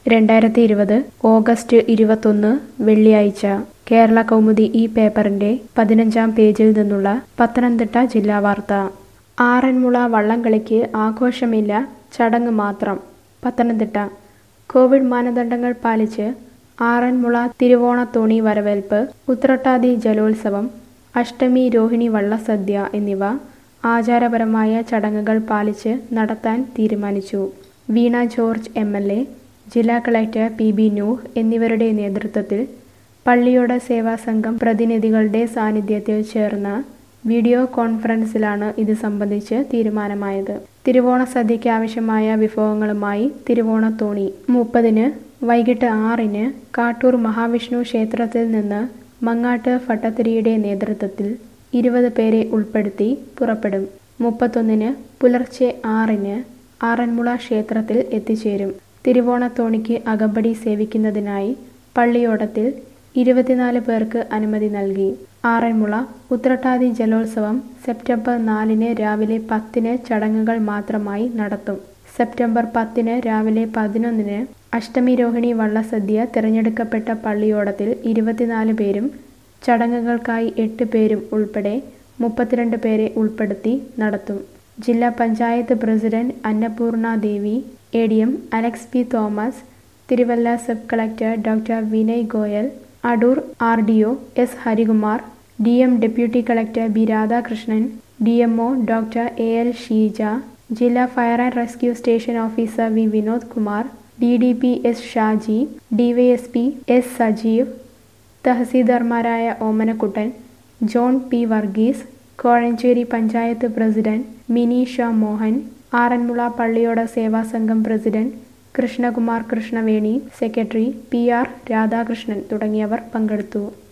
രണ്ടായിരത്തി ഇരുപത് ഓഗസ്റ്റ് ഇരുപത്തൊന്ന് വെള്ളിയാഴ്ച കേരള കൗമുദി ഈ പേപ്പറിന്റെ പതിനഞ്ചാം പേജിൽ നിന്നുള്ള പത്തനംതിട്ട ജില്ലാ വാർത്ത ആറന്മുള വള്ളംകളിക്ക് ആഘോഷമില്ല ചടങ്ങ് മാത്രം പത്തനംതിട്ട കോവിഡ് മാനദണ്ഡങ്ങൾ പാലിച്ച് ആറന്മുള തിരുവോണത്തോണി വരവേൽപ്പ് ഉത്രട്ടാതി ജലോത്സവം അഷ്ടമി രോഹിണി വള്ളസദ്യ എന്നിവ ആചാരപരമായ ചടങ്ങുകൾ പാലിച്ച് നടത്താൻ തീരുമാനിച്ചു Veena George M L A ജില്ലാ കളക്ടർ പി ബി നൂഹ് എന്നിവരുടെ നേതൃത്വത്തിൽ പള്ളിയോട സേവാ സംഘം പ്രതിനിധികളുടെ സാന്നിധ്യത്തിൽ ചേർന്ന വീഡിയോ കോൺഫറൻസിലാണ് ഇത് സംബന്ധിച്ച് തീരുമാനമായത് തിരുവോണ സദ്യയ്ക്ക് ആവശ്യമായ വിഭവങ്ങളുമായി തിരുവോണത്തോണി മുപ്പതിന് വൈകിട്ട് ആറിന് കാട്ടൂർ മഹാവിഷ്ണു ക്ഷേത്രത്തിൽ നിന്ന് മങ്ങാട്ട് ഭട്ടത്തിരിയുടെ നേതൃത്വത്തിൽ ഇരുപത് പേരെ ഉൾപ്പെടുത്തി പുറപ്പെടും മുപ്പത്തൊന്നിന് പുലർച്ചെ ആറിന് ആറന്മുള ക്ഷേത്രത്തിൽ എത്തിച്ചേരും തിരുവോണത്തോണിക്ക് അകമ്പടി സേവിക്കുന്നതിനായി പള്ളിയോടത്തിൽ ഇരുപത്തിനാല് പേർക്ക് അനുമതി നൽകി ആറന്മുള ഉത്രട്ടാതി ജലോത്സവം സെപ്റ്റംബർ നാലിന് രാവിലെ പത്തിന് ചടങ്ങുകൾ മാത്രമായി നടത്തും സെപ്റ്റംബർ പത്തിന് രാവിലെ പതിനൊന്നിന് അഷ്ടമി രോഹിണി വള്ളസദ്യ തിരഞ്ഞെടുക്കപ്പെട്ട പള്ളിയോടത്തിൽ ഇരുപത്തിനാല് പേരും ചടങ്ങുകൾക്കായി എട്ട് പേരും ഉൾപ്പെടെ മുപ്പത്തിരണ്ട് പേരെ ഉൾപ്പെടുത്തി നടത്തും ജില്ലാ panchayat president Annapurna Devi A D M Alex P Thomas Thiruvalla sub collector doctor Vinay Goyal Adoor R D O S Harikumar D M deputy collector B Radhakrishnan D M O doctor A L Sheeja ജില്ലാ fire and rescue station officer V Vinod Kumar D D P S Shaji DYSP S Sajeev തഹസീൽദാർമാരായ Omanakuttan John P Varghese Kozhencherry panchayat president Minisha Mohan Aranmula Palliyoda Seva സംഘം president Krishnakumar Krishnaveni secretary P R Radhakrishnan തുടങ്ങിയവർ പങ്കെടുത്തു